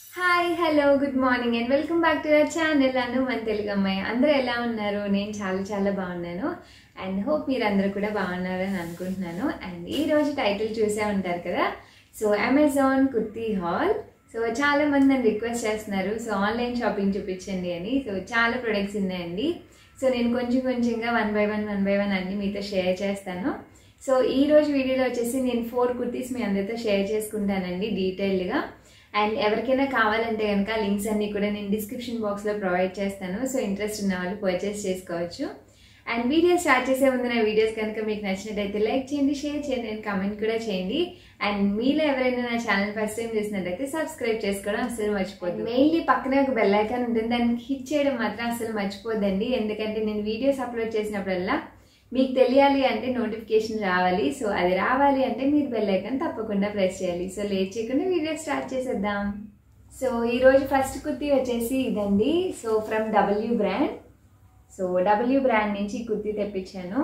hi hello good morning and welcome back to our channel Anu మన తెలుగు అమ్మాయి అందరూ ఎలా ఉన్నారు నేను చాలా చాలా బాగున్నాను అండ్ హోప్ మీరు అందరూ కూడా బాగున్నారని అనుకుంటున్నాను అండ్ ఈ రోజు టైటిల్ చూసే ఉంటారు కదా so Amazon kurti haul so చాలా మంది నన్ను రిక్వెస్ట్ చేస్తున్నారు సో ఆన్లైన్ షాపింగ్ చూపించండి అని సో చాలా ప్రొడక్ట్స్ ఉన్నాయండి సో నేను కొంచెం కొంచెంగా one by one one by one అన్ని మీతో షేర్ చేస్తాను సో ఈ రోజు వీడియోలో వచ్చేసి నేను ఫోర్ కుర్తీస్ మీ అందరితో షేర్ చేసుకుంటానండి డీటెయిల్డ్గా అండ్ ఎవరికైనా కావాలంటే కనుక లింక్స్ అన్ని కూడా నేను డిస్క్రిప్షన్ బాక్స్లో ప్రొవైడ్ చేస్తాను సో ఇంట్రెస్ట్ ఉన్న వాళ్ళు పర్చేస్ చేసుకోవచ్చు అండ్ వీడియో స్టార్ట్ చేసే ముందు నా వీడియోస్ కనుక మీకు నచ్చినట్టయితే లైక్ చేయండి షేర్ చేయండి అండ్ కామెంట్ కూడా చేయండి అండ్ మీలో ఎవరైనా నా ఛానల్ ఫస్ట్ టైం చూసినట్టయితే సబ్స్క్రైబ్ చేసుకోవడం అసలు మర్చిపోద్దు మెయిన్లీ పక్కనే ఒక బెల్ ఐకాన్ ఉంటుంది దానికి హిట్ చేయడం మాత్రం అసలు మర్చిపోద్దండి ఎందుకంటే నేను వీడియోస్ అప్లోడ్ చేసినప్పుడల్లా మీకు తెలియాలి అంటే నోటిఫికేషన్ రావాలి సో అది రావాలి అంటే మీరు బెల్ ఐకాన్ తప్పకుండా ప్రెస్ చేయాలి సో లేట్ చేయకుండా వీడియో స్టార్ట్ చేసేద్దాం సో ఈరోజు ఫస్ట్ కుర్తీ వచ్చేసి ఇదండి so from W brand so W brand నుంచి ఈ కుర్తీ తెప్పించాను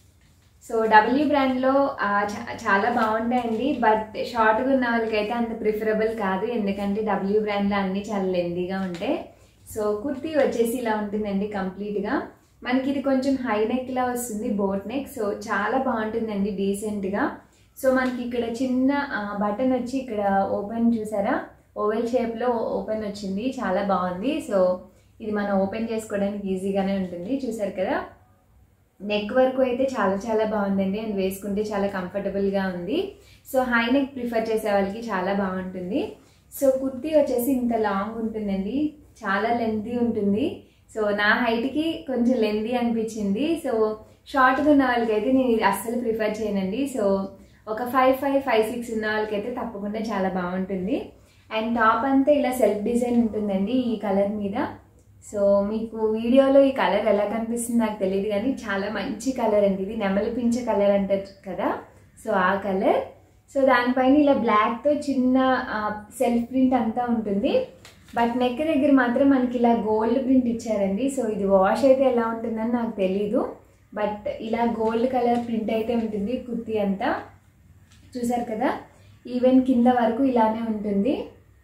సో డబ్ల్యూ బ్రాండ్లో చాలా బాగుంటాయండి బట్ షార్ట్గా ఉన్న వాళ్ళకైతే అంత ప్రిఫరబుల్ కాదు ఎందుకంటే డబ్ల్యూ బ్రాండ్లో అన్నీ చాలా లెందీగా ఉంటాయి సో కుర్తీ వచ్చేసి ఇలా ఉంటుందండి కంప్లీట్గా మనకి ఇది కొంచెం హై నెక్లా వస్తుంది బోట్ నెక్ సో చాలా బాగుంటుందండి డీసెంట్గా సో మనకి ఇక్కడ చిన్న బటన్ వచ్చి ఇక్కడ ఓపెన్ చూసారా ఓవెల్ షేప్లో ఓపెన్ వచ్చింది చాలా బాగుంది సో ఇది మనం ఓపెన్ చేసుకోవడానికి ఈజీగానే ఉంటుంది చూసారు కదా నెక్ వరకు అయితే చాలా చాలా బాగుందండి అండ్ వేసుకుంటే చాలా కంఫర్టబుల్గా ఉంది సో హై నెక్ ప్రిఫర్ చేసే వాళ్ళకి చాలా బాగుంటుంది సో కుర్తీ వచ్చేసి ఇంత లాంగ్ ఉంటుందండి చాలా లెంతీ ఉంటుంది సో నా హైట్కి కొంచెం లెందీ అనిపించింది సో షార్ట్గా ఉన్న వాళ్ళకైతే నేను ఇది అస్సలు ప్రిఫర్ చేయనండి సో ఒక ఫైవ్ ఫైవ్ ఫైవ్ సిక్స్ ఉన్న వాళ్ళకైతే తప్పకుండా చాలా బాగుంటుంది అండ్ టాప్ అంతా ఇలా సెల్ఫ్ డిజైన్ ఉంటుందండి ఈ కలర్ మీద సో మీకు వీడియోలో ఈ కలర్ ఎలా కనిపిస్తుంది నాకు తెలియదు కానీ చాలా మంచి కలర్ అండి ఇది నెమలి పించే కలర్ అంటారు కదా సో ఆ కలర్ సో దానిపైన ఇలా బ్లాక్తో చిన్న సెల్ఫ్ ప్రింట్ అంతా ఉంటుంది బట్ నెక్ దగ్గర మాత్రం మనకి ఇలా గోల్డ్ ప్రింట్ ఇచ్చారండి సో ఇది వాష్ అయితే ఎలా ఉంటుందని నాకు తెలీదు బట్ ఇలా గోల్డ్ కలర్ ప్రింట్ అయితే ఉంటుంది కుర్తీ అంతా చూసారు కదా ఈవెన్ కింద వరకు ఇలానే ఉంటుంది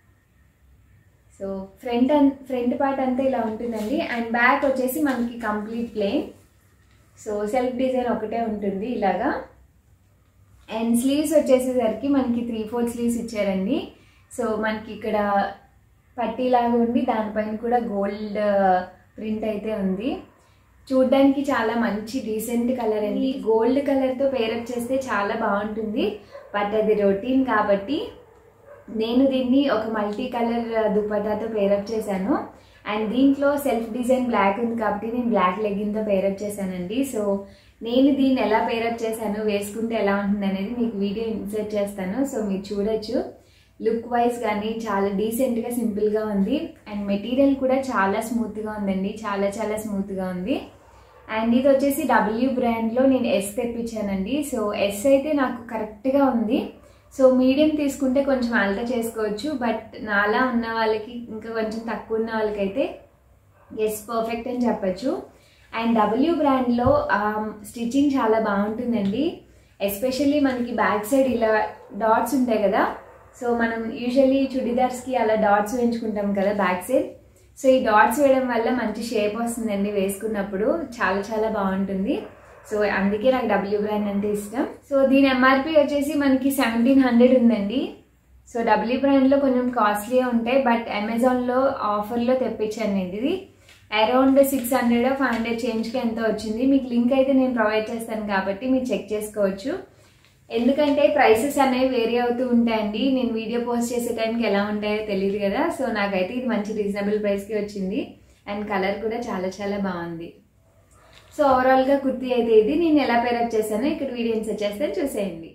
so front an front part అంతా ఇలా ఉంటుందండి అండ్ బ్యాక్ వచ్చేసి మనకి complete plain so self design ఒకటే ఉంటుంది ఇలాగా అండ్ స్లీవ్స్ వచ్చేసేసరికి మనకి త్రీ ఫోర్ స్లీవ్స్ ఇచ్చారండి సో మనకి ఇక్కడ పట్టీలాగా ఉండి దానిపైన కూడా గోల్డ్ ప్రింట్ అయితే ఉంది చూడ్డానికి చాలా మంచి డీసెంట్ కలర్ అండి గోల్డ్ కలర్తో పేరప్ చేస్తే చాలా బాగుంటుంది బట్ అది రొటీన్ కాబట్టి నేను దీన్ని ఒక మల్టీ కలర్ దుపటాతో పేరప్ చేశాను అండ్ దీంట్లో సెల్ఫ్ డిజైన్ బ్లాక్ ఉంది కాబట్టి నేను బ్లాక్ లెగ్గిన్తో పేరప్ చేశానండి సో నేను దీన్ని ఎలా పేరప్ చేశాను వేసుకుంటే ఎలా ఉంటుంది అనేది మీకు వీడియో ఇన్సర్ట్ చేస్తాను సో మీరు చూడొచ్చు లుక్ వైజ్ కానీ చాలా డీసెంట్గా సింపుల్గా ఉంది అండ్ మెటీరియల్ కూడా చాలా స్మూత్గా ఉందండి చాలా చాలా స్మూత్గా ఉంది అండ్ ఇది వచ్చేసి డబ్ల్యూ బ్రాండ్లో నేను ఎస్ తెప్పించానండి సో ఎస్ అయితే నాకు కరెక్ట్గా ఉంది సో మీడియం తీసుకుంటే కొంచెం ఆల్టర్ చేసుకోవచ్చు బట్ నాలా ఉన్న వాళ్ళకి ఇంకా కొంచెం తక్కువ ఉన్న వాళ్ళకైతే ఎస్ పర్ఫెక్ట్ అని చెప్పచ్చు అండ్ డబ్ల్యూ బ్రాండ్లో స్టిచ్చింగ్ చాలా బాగుంటుందండి ఎస్పెషల్లీ మనకి బ్యాక్ సైడ్ ఇలా డాట్స్ ఉంటాయి కదా సో మనం యూజువల్లీ చుడిదార్స్కి అలా డాట్స్ వేయించుకుంటాం కదా బ్యాక్ సైడ్ సో ఈ డాట్స్ వేయడం వల్ల మంచి షేప్ వస్తుందండి వేసుకున్నప్పుడు చాలా చాలా బాగుంటుంది సో అందుకే నాకు డబ్ల్యూ బ్రాండ్ అంటే ఇష్టం సో దీని ఎంఆర్పి వచ్చేసి మనకి సెవెంటీన్ హండ్రెడ్ ఉందండి సో డబ్ల్యూ బ్రాండ్లో కొంచెం కాస్ట్లీగా ఉంటాయి బట్ అమెజాన్లో ఆఫర్లో తెప్పించాను నేను ఇది around six hundred five hundred చేంజ్కి ఎంత వచ్చింది మీకు లింక్ అయితే నేను ప్రొవైడ్ చేస్తాను కాబట్టి మీరు చెక్ చేసుకోవచ్చు ఎందుకంటే ప్రైసెస్ అనేవి వేరీ అవుతూ ఉంటాయండి నేను వీడియో పోస్ట్ చేసే టైంకి ఎలా ఉంటాయో తెలియదు కదా సో నాకైతే ఇది మంచి రీజనబుల్ ప్రైస్కి వచ్చింది అండ్ కలర్ కూడా చాలా చాలా బాగుంది సో ఓవరాల్గా కుర్తీ అయితే ఇది నేను ఎలా పేరప్ చేశానో ఇక్కడ వీడియో ఇన్సర్ట్ చేస్తే చూసేయండి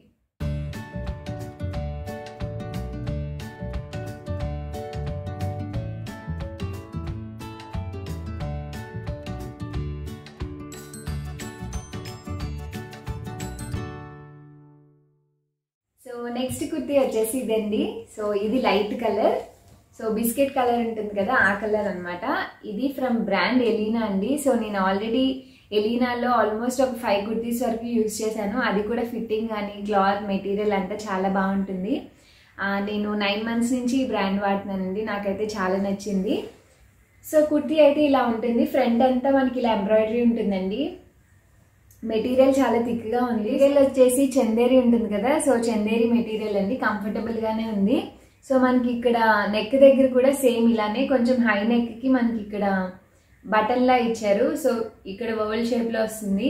సో నెక్స్ట్ కుర్తీ వచ్చేసి ఇదండి సో ఇది light colour so biscuit colour ఉంటుంది కదా ఆ కలర్ అనమాట ఇది ఫ్రమ్ బ్రాండ్ ఎలీనా అండి సో నేను ఆల్రెడీ ఎలీనాలో ఆల్మోస్ట్ ఒక ఫైవ్ కుర్తీస్ వరకు యూజ్ చేశాను అది కూడా ఫిట్టింగ్ కానీ క్లాత్ మెటీరియల్ అంతా చాలా బాగుంటుంది ఆ, నేను నైన్ మంత్స్ నుంచి ఈ బ్రాండ్ వాడుతున్నానండి నాకైతే చాలా నచ్చింది సో కుర్తీ అయితే ఇలా ఉంటుంది ఫ్రంట్ అంతా మనకి ఇలా ఎంబ్రాయిడరీ ఉంటుందండి మెటీరియల్ చాలా థిక్గా ఉంది మెటీరియల్ వచ్చేసి చందేరి ఉంటుంది కదా సో చందేరి మెటీరియల్ అండి కంఫర్టబుల్ గానే ఉంది సో మనకి ఇక్కడ నెక్ దగ్గర కూడా సేమ్ ఇలానే కొంచెం హై నెక్ కి మనకి ఇక్కడ బటన్ లా ఇచ్చారు సో ఇక్కడ ఓవల్ షేప్ లో వస్తుంది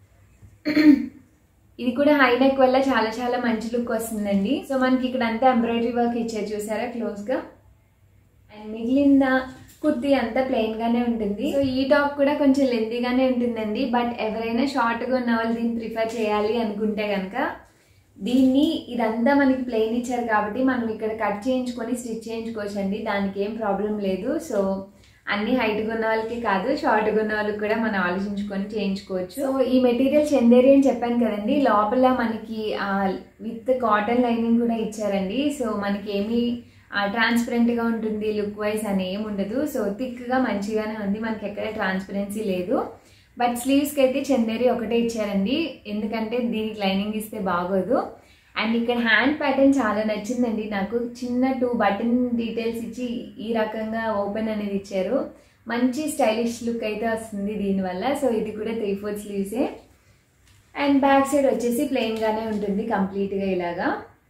ఇది కూడా హై నెక్ వల్ల చాలా చాలా మంచి లుక్ వస్తుందండి సో మనకి ఇక్కడ అంతా ఎంబ్రాయిడరీ వర్క్ ఇచ్చారు చూసారా క్లోజ్ గా అండ్ మిగిలిన కుర్తీ అంతా ప్లెయిన్ గానే ఉంటుంది సో ఈ టాప్ కూడా కొంచెం లెంతీగానే ఉంటుందండి బట్ ఎవరైనా షార్ట్ గా ఉన్న వాళ్ళు దీన్ని ప్రిఫర్ చేయాలి అనుకుంటే కనుక దీన్ని ఇదంతా మనకి ప్లెయిన్ ఇచ్చారు కాబట్టి మనం ఇక్కడ కట్ చేయించుకొని స్టిచ్ చేయించుకోవచ్చు అండి దానికి ఏం ప్రాబ్లం లేదు సో అన్ని హైట్ ఉన్న వాళ్ళకి కాదు షార్ట్ ఉన్న వాళ్ళకి కూడా మనం ఆలోచించుకొని చేయించుకోవచ్చు సో ఈ మెటీరియల్ చందేరి అని చెప్పాను కదండి లోపల మనకి విత్ కాటన్ లైనింగ్ కూడా ఇచ్చారండి సో మనకి ఏమీ ట్రాన్స్పరెంట్ గా ఉంటుంది లుక్ వైజ్ అని ఏమి ఉండదు సో థిక్ గా మంచిగానే ఉంది మనకి ఎక్కడ ట్రాన్స్పరెన్సీ లేదు బట్ స్లీవ్స్కి అయితే చందేరి ఒకటే ఇచ్చారండి ఎందుకంటే దీనికి లైనింగ్ ఇస్తే బాగోదు అండ్ ఇక్కడ హ్యాండ్ ప్యాటర్న్ చాలా నచ్చిందండి నాకు చిన్న టూ బటన్ డీటెయిల్స్ ఇచ్చి ఈ రకంగా ఓపెన్ అనేది ఇచ్చారు మంచి స్టైలిష్ లుక్ అయితే వస్తుంది దీనివల్ల సో ఇది కూడా త్రీ ఫోర్ స్లీవ్సే అండ్ బ్యాక్ సైడ్ వచ్చేసి ప్లెయిన్ గానే ఉంటుంది కంప్లీట్ గా ఇలాగా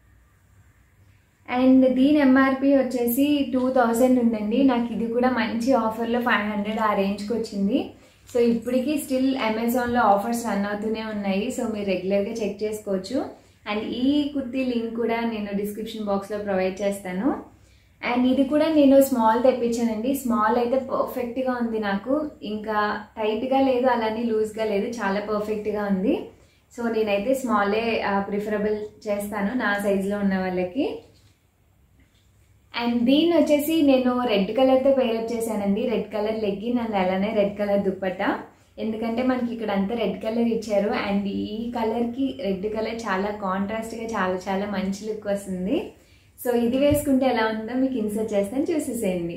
అండ్ దీని ఎంఆర్పి వచ్చేసి టూ థౌజండ్ ఉందండి నాకు ఇది కూడా మంచి ఆఫర్లో ఫైవ్ హండ్రెడ్ ఆ రేంజ్కి వచ్చింది సో ఇప్పటికీ స్టిల్ అమెజాన్లో ఆఫర్స్ రన్ అవుతూనే ఉన్నాయి సో మీరు రెగ్యులర్గా చెక్ చేసుకోవచ్చు అండ్ ఈ కుర్తీ లింక్ కూడా నేను డిస్క్రిప్షన్ బాక్స్లో ప్రొవైడ్ చేస్తాను అండ్ ఇది కూడా నేను స్మాల్ తెప్పించానండి స్మాల్ అయితే పర్ఫెక్ట్గా ఉంది నాకు ఇంకా టైట్గా లేదు అలానే లూజ్గా లేదు చాలా పర్ఫెక్ట్గా ఉంది సో నేనైతే స్మాలే ప్రిఫరబుల్ చేస్తాను నా సైజులో ఉన్న వాళ్ళకి అండ్ దీన్ని వచ్చేసి నేను రెడ్ కలర్తో పేరప్ చేశానండి రెడ్ కలర్ లెగ్గిన్ అండ్ అలానే రెడ్ కలర్ దుప్పట్టా ఎందుకంటే మనకి ఇక్కడ అంతా రెడ్ కలర్ ఇచ్చారు అండ్ ఈ కలర్కి రెడ్ కలర్ చాలా కాంట్రాస్ట్గా చాలా చాలా మంచి లుక్ వస్తుంది సో ఇది వేసుకుంటే ఎలా ఉందో మీకు ఇన్సర్ట్ చేస్తాను చూసేసేయండి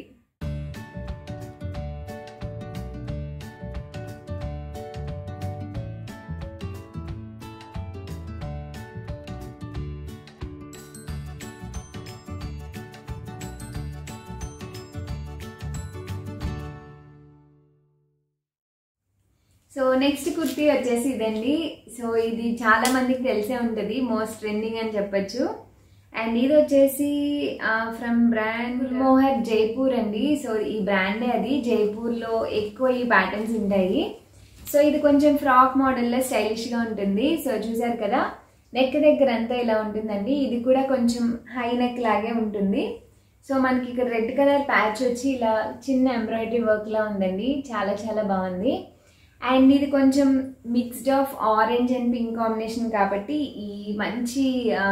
సో నెక్స్ట్ కుర్తీ వచ్చేసి ఇదండి సో ఇది చాలా మందికి తెలిసే ఉంటుంది మోస్ట్ ట్రెండింగ్ అని చెప్పొచ్చు అండ్ ఇది వచ్చేసి ఫ్రమ్ బ్రాండ్ మోహర్ జైపూర్ అండి సో ఈ బ్రాండే అది జైపూర్లో ఎక్కువ ఈ ప్యాటర్న్స్ ఉంటాయి సో ఇది కొంచెం ఫ్రాక్ మోడల్లో స్టైలిష్గా ఉంటుంది సో చూసారు కదా నెక్ దగ్గర అంతా ఇలా ఉంటుందండి ఇది కూడా కొంచెం హై నెక్ లాగే ఉంటుంది సో మనకి ఇక్కడ రెడ్ కలర్ ప్యాచ్ వచ్చి ఇలా చిన్న ఎంబ్రాయిడరీ వర్క్ లా ఉందండి చాలా చాలా బాగుంది అండ్ ఇది కొంచెం mixed of orange and pink combination కాబట్టి ఈ మంచి ఆ,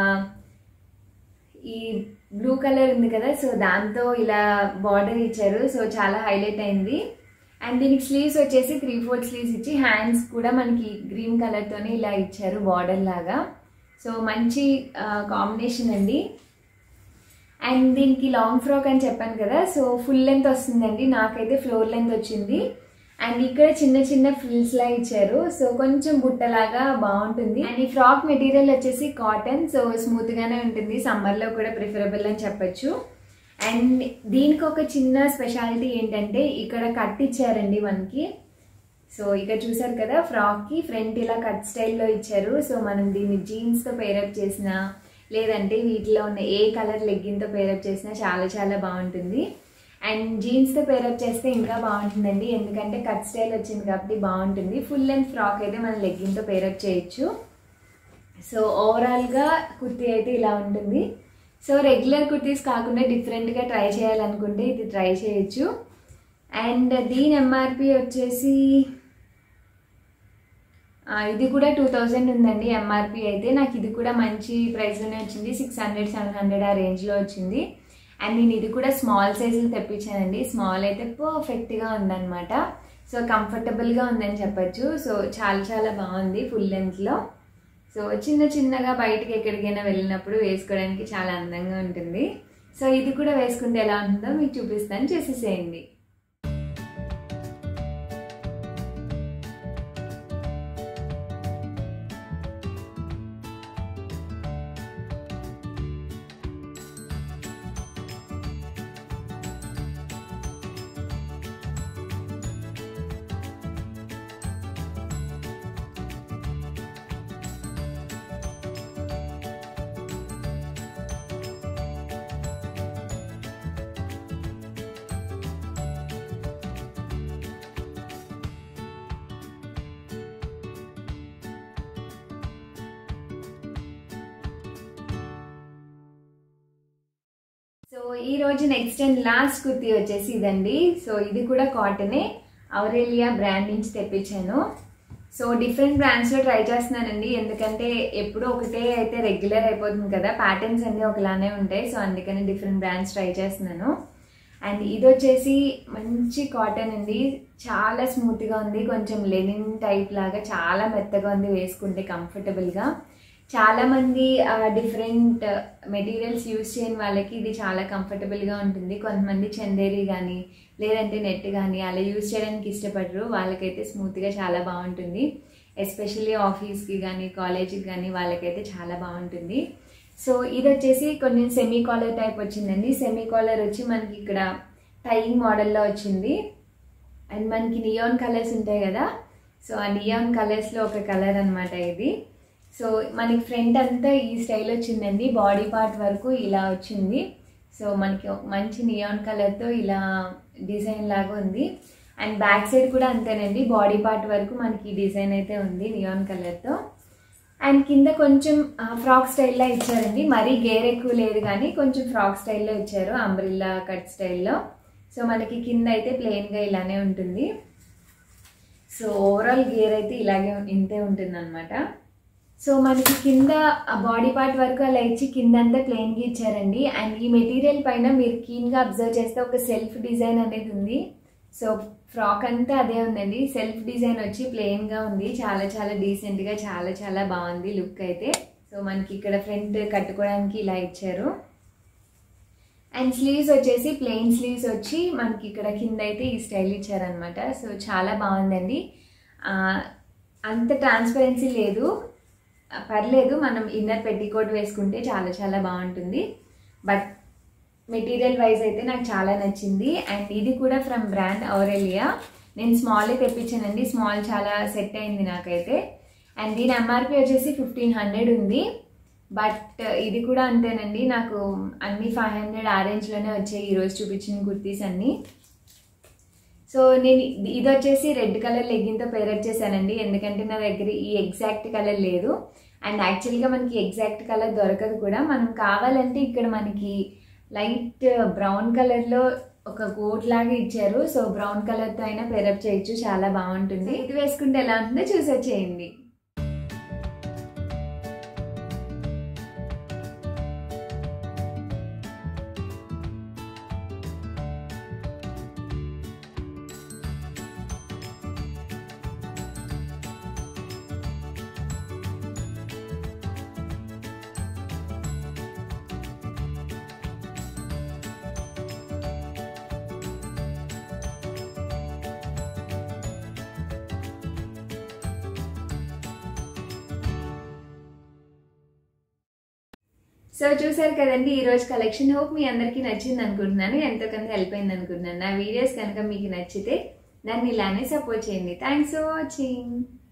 ఈ బ్లూ కలర్ ఉంది కదా సో దాంతో ఇలా బార్డర్ ఇచ్చారు సో చాలా హైలైట్ అయింది అండ్ దీనికి స్లీవ్స్ వచ్చేసి త్రీ ఫోర్త్ స్లీవ్స్ ఇచ్చి హ్యాండ్స్ కూడా మనకి గ్రీన్ కలర్తోనే ఇలా ఇచ్చారు బార్డర్ లాగా సో మంచి కాంబినేషన్ అండి అండ్ దీనికి లాంగ్ ఫ్రాక్ అని చెప్పాను కదా సో ఫుల్ లెంత్ వస్తుందండి నాకైతే ఫ్లోర్ లెంత్ వచ్చింది అండ్ ఇక్కడ చిన్న చిన్న ఫ్రిల్స్ లా ఇచ్చారు సో కొంచెం బుట్టలాగా బాగుంటుంది అండ్ ఈ ఫ్రాక్ మెటీరియల్ వచ్చేసి కాటన్ సో స్మూత్ గానే ఉంటుంది సమ్మర్ లో కూడా ప్రిఫరబుల్ అని చెప్పొచ్చు అండ్ దీనికి ఒక చిన్న స్పెషాలిటీ ఏంటంటే ఇక్కడ కట్ ఇచ్చారండి మనకి సో ఇక్కడ చూసారు కదా ఫ్రాక్ కి ఫ్రంట్ ఇలా కట్ స్టైల్లో ఇచ్చారు సో మనం దీన్ని జీన్స్ తో పేరప్ చేసిన లేదంటే వీటిలో ఉన్న ఏ కలర్ లెగ్గిన్ తో పేరప్ చేసినా చాలా చాలా బాగుంటుంది అండ్ జీన్స్ తో పేరప్ చేస్తే ఇంకా బాగుంటుందండి ఎందుకంటే కట్ స్టైల్ వచ్చింది కాబట్టి బాగుంటుంది ఫుల్ లెంత్ ఫ్రాక్ అయితే మనం లెగ్గిన్ తో పేరప్ చేయొచ్చు సో ఓవరాల్ గా కుర్తీ అయితే ఇలా ఉంటుంది సో రెగ్యులర్ కుర్తీస్ కాకుండా డిఫరెంట్గా ట్రై చేయాలనుకుంటే ఇది ట్రై చేయొచ్చు అండ్ దీని ఎంఆర్పి వచ్చేసి ఆ, ఇది కూడా టూ థౌజండ్ ఉందండి ఎంఆర్పి అయితే నాకు ఇది కూడా మంచి ప్రైస్లోనే వచ్చింది సిక్స్ హండ్రెడ్ సెవెన్ హండ్రెడ్ ఆ రేంజ్లో వచ్చింది అండ్ నేను ఇది కూడా స్మాల్ సైజులు తెప్పించానండి స్మాల్ అయితే పర్ఫెక్ట్గా ఉందన్నమాట సో కంఫర్టబుల్గా ఉందని చెప్పొచ్చు సో చాలా చాలా బాగుంది ఫుల్ లెంత్లో సో చిన్న చిన్నగా బయటకి ఎక్కడికైనా వెళ్ళినప్పుడు వేసుకోవడానికి చాలా అందంగా ఉంటుంది సో ఇది కూడా వేసుకుంటే ఎలా ఉంటుందో మీకు చూపిస్తాను చేసేసేయండి ఈ రోజు నెక్స్ట్ అండ్ లాస్ట్ కుర్తీ వచ్చేసి ఇదండి సో ఇది కూడా కాటనే అవరేలియా బ్రాండ్ నుంచి తెప్పించాను సో డిఫరెంట్ బ్రాండ్స్లో ట్రై చేస్తున్నానండి ఎందుకంటే ఎప్పుడూ ఒకటే అయితే రెగ్యులర్ అయిపోతుంది కదా ప్యాటర్న్స్ అన్నీ ఒకలానే ఉంటాయి సో అందుకని డిఫరెంట్ బ్రాండ్స్ ట్రై చేస్తున్నాను అండ్ ఇది వచ్చేసి మంచి కాటన్ అండి చాలా స్మూత్గా ఉంది కొంచెం లెనిన్ టైప్ లాగా చాలా మెత్తగా ఉంది వేసుకుంటే కంఫర్టబుల్గా చాలామంది డిఫరెంట్ మెటీరియల్స్ యూస్ చేయని వాళ్ళకి ఇది చాలా కంఫర్టబుల్గా ఉంటుంది కొంతమంది చందేరి కానీ లేదంటే నెట్ కానీ అలా యూస్ చేయడానికి ఇష్టపడరు వాళ్ళకైతే స్మూత్గా చాలా బాగుంటుంది ఎస్పెషల్లీ ఆఫీస్కి కానీ కాలేజీకి కానీ వాళ్ళకైతే చాలా బాగుంటుంది సో ఇది వచ్చేసి కొంచెం సెమీ కాలర్ టైప్ వచ్చిందండి సెమీ కాలర్ వచ్చి మనకి ఇక్కడ టైయింగ్ మోడల్లో వచ్చింది అండ్ మనకి నియాన్ కలర్స్ ఉంటాయి కదా సో ఆ నియాన్ కలర్స్లో ఒక కలర్ అనమాట ఇది సో మనకి ఫ్రంట్ అంతా ఈ స్టైల్ వచ్చిందండి బాడీ పార్ట్ వరకు ఇలా వచ్చింది సో మనకి ఒక మంచి నియాన్ కలర్తో ఇలా డిజైన్ లాగా ఉంది అండ్ బ్యాక్ సైడ్ కూడా అంతేనండి బాడీ పార్ట్ వరకు మనకి ఈ డిజైన్ అయితే ఉంది నియాన్ కలర్తో అండ్ కింద కొంచెం ఫ్రాక్ స్టైల్లో ఇచ్చారండి మరీ గేర్ ఎక్కువ లేదు కానీ కొంచెం ఫ్రాక్ స్టైల్లో ఇచ్చారు అంబ్రిల్లా కట్ స్టైల్లో సో మనకి కింద అయితే ప్లెయిన్గా ఇలానే ఉంటుంది సో ఓవరాల్ గేర్ అయితే ఇలాగే ఇంతే ఉంటుంది అనమాట సో మనకి కింద బాడీ పార్ట్ వరకు అలా ఇచ్చి కింద అంతా ప్లెయిన్గా ఇచ్చారండి అండ్ ఈ మెటీరియల్ పైన మీరు కీన్గా అబ్జర్వ్ చేస్తే ఒక సెల్ఫ్ డిజైన్ అనేది ఉంది సో ఫ్రాక్ అంతా అదే ఉందండి సెల్ఫ్ డిజైన్ వచ్చి ప్లెయిన్గా ఉంది చాలా చాలా డీసెంట్గా చాలా చాలా బాగుంది లుక్ అయితే సో మనకి ఇక్కడ ఫ్రంట్ కట్టుకోవడానికి ఇలా ఇచ్చారు అండ్ స్లీవ్స్ వచ్చేసి ప్లెయిన్ స్లీవ్స్ వచ్చి మనకి ఇక్కడ కింద అయితే ఈ స్టైల్ ఇచ్చారనమాట సో చాలా బాగుందండి అంత ట్రాన్స్పరెన్సీ లేదు పర్లేదు మనం ఇన్నర్ పెట్టికోట్ వేసుకుంటే చాలా చాలా బాగుంటుంది బట్ మెటీరియల్ వైజ్ అయితే నాకు చాలా నచ్చింది అండ్ ఇది కూడా ఫ్రమ్ బ్రాండ్ అవరెలియా నేను స్మాలే తెప్పించానండి స్మాల్ చాలా సెట్ అయింది నాకైతే అండ్ దీని ఎంఆర్పి వచ్చేసి ఫిఫ్టీన్ హండ్రెడ్ ఉంది బట్ ఇది కూడా అంతేనండి నాకు అన్ని ఫైవ్ హండ్రెడ్ ఆ రేంజ్లోనే వచ్చాయి ఈరోజు చూపించిన కుర్తీస్ అన్నీ సో నేను ఇది వచ్చేసి రెడ్ కలర్ లెగ్గిన్తో పేరప్ చేశానండి ఎందుకంటే నా దగ్గర ఈ ఎగ్జాక్ట్ కలర్ లేదు అండ్ యాక్చువల్గా మనకి ఎగ్జాక్ట్ కలర్ దొరకదు కూడా మనం కావాలంటే ఇక్కడ మనకి లైట్ బ్రౌన్ కలర్లో ఒక కోట్ లాగా ఇచ్చారు సో బ్రౌన్ కలర్తో అయినా పేరప్ చేయొచ్చు చాలా బాగుంటుంది ఇది వేసుకుంటే ఎలా ఉంటుందో చూసొచ్చేయండి సో చూసారు కదండి ఈ రోజు కలెక్షన్ హోప్ మీ అందరికీ నచ్చింది అనుకుంటున్నాను ఎంతో కొంత హెల్ప్ అయింది అనుకుంటున్నాను నా వీడియోస్ కనుక మీకు నచ్చితే నన్ను ఇలానే సపోర్ట్ చేయండి థ్యాంక్స్ ఫర్ వాచింగ్